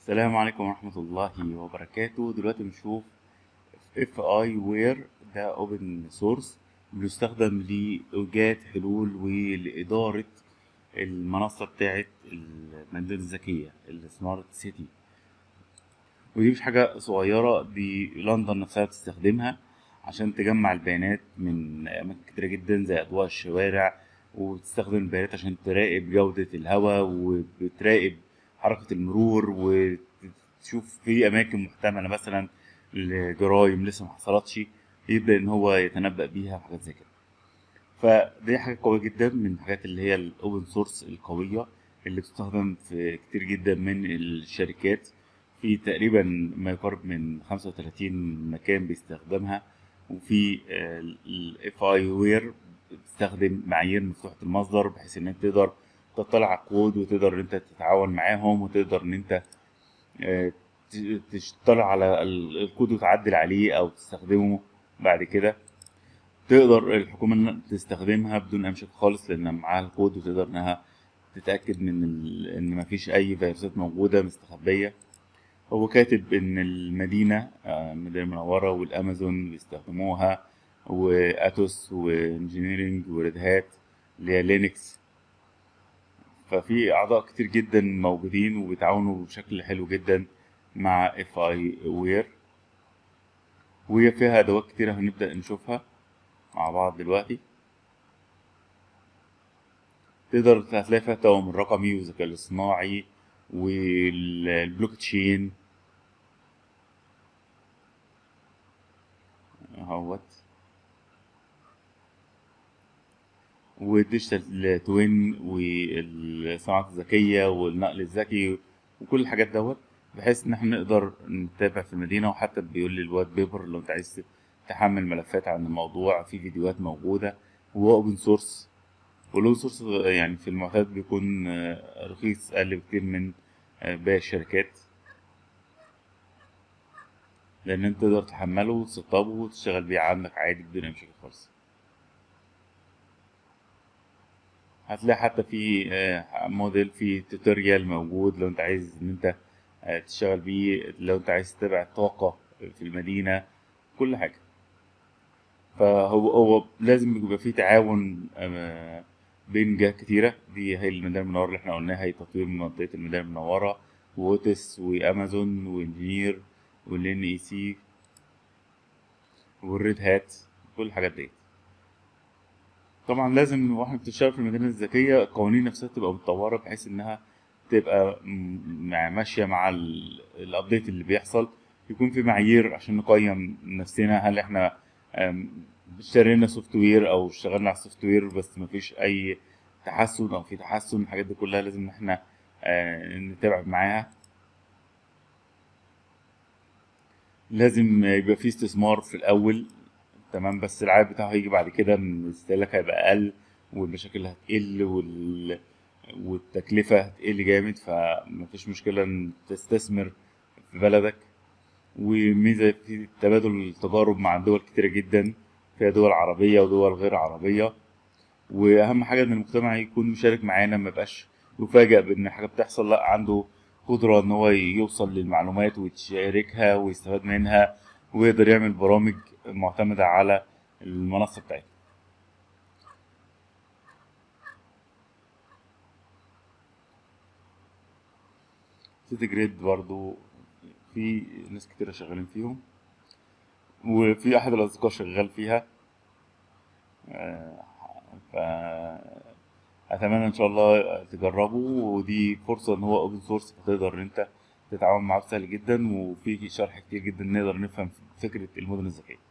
السلام عليكم ورحمة الله وبركاته دلوقتي بنشوف اف اي وير ده اوبن سورس بيستخدم لإيجاد حلول ولإدارة المنصة بتاعت المدينة الذكية السمارت سيتي ودي مش حاجة صغيرة دي لندن نفسها بتستخدمها عشان تجمع البيانات من أماكن كتيرة جدا زي أضواء الشوارع وبتستخدم البيانات عشان تراقب جودة الهواء وبتراقب حركة المرور وتشوف في أماكن محتملة مثلا لجرايم لسه ما حصلتش يبدأ إن هو يتنبأ بيها وحاجات زي كده فدي حاجة قوية جدا من الحاجات اللي هي الأوبن سورس القوية اللي بتستخدم في كتير جدا من الشركات في تقريبا ما يقارب من 35 مكان بيستخدمها وفي الاف اي وير بتستخدم معايير مفتوحة المصدر بحيث ان انت تقدر تطلع على الكود وتقدر ان انت تتعاون معاهم وتقدر ان انت تطلع على الكود وتعدل عليه او تستخدمه بعد كده تقدر الحكومة تستخدمها بدون اي مشاكل خالص لان معاها الكود وتقدر انها تتأكد من ان مفيش اي فيروسات موجودة مستخبية هو كاتب ان المدينة المدينة المنورة والامازون بيستخدموها واتوس وانجينيرنج وريد هات اللي هي لينكس ففي اعضاء كتير جدا موجودين وبيتعاونوا بشكل حلو جدا مع اف اي وير وهي فيها ادوات كتيرة هنبدأ نشوفها مع بعض دلوقتي تقدر هتلاقي فيها التوأم الرقمي والذكاء الاصطناعي والبلوك تشين اهوت والديجيتال توين والصناعة الذكية والنقل الذكي وكل الحاجات دوت بحيث ان احنا نقدر نتابع في المدينة وحتى بيقول لي الواد بيبر لو انت عايز تحمل ملفات عن الموضوع في فيديوهات موجودة وهو اوبن سورس والاوبن سورس يعني في المعتاد بيكون رخيص اقل بكتير من باقي الشركات لان انت تقدر تحمله وتسطبه وتشتغل بيه عندك عادي بدون اي مشاكل خالص هتلاقي حتى في موديل في توتوريال موجود لو انت عايز ان انت تشتغل بيه لو انت عايز تتابع الطاقة في المدينة كل حاجة فهو هو لازم يبقى في تعاون بين جهات كتيرة دي هي المدينة المنورة اللي احنا قلناها هي تطوير منطقة المدينة المنورة ووتس وامازون وانجينير والان اي سي والريد هات كل الحاجات ديت طبعا لازم واحنا بتشتغل في المدينة الذكية القوانين نفسها تبقى متطورة بحيث انها تبقى ماشية مع الابديت اللي بيحصل يكون في معايير عشان نقيم نفسنا هل احنا اشترينا سوفت وير او اشتغلنا على السوفت وير بس مفيش اي تحسن او في تحسن الحاجات دي كلها لازم ان احنا نتابع معاها لازم يبقى في استثمار في الاول تمام بس العائد بتاعه هيجي بعد كده الاستهلاك هيبقى اقل والمشاكل هتقل وال... والتكلفة هتقل جامد فمفيش مشكلة ان تستثمر في بلدك وميزة في تبادل التجارب مع دول كتيرة جدا فيها دول عربية ودول غير عربية وأهم حاجة إن المجتمع يكون مشارك معانا ميبقاش يفاجأ بإن حاجة بتحصل لأ عنده قدرة إن هو يوصل للمعلومات ويشاركها ويستفاد منها ويقدر يعمل برامج معتمدة على المنصة بتاعتنا سيتي جريد برضو في ناس كتيرة شغالين فيهم وفي أحد الأصدقاء شغال فيها ف أتمنى إن شاء الله تجربوا ودي فرصة إن هو أوبن سورس فتقدر إن أنت تتعاون معاه بسهل جدا وفي شرح كتير جدا نقدر نفهم فكرة المدن الذكية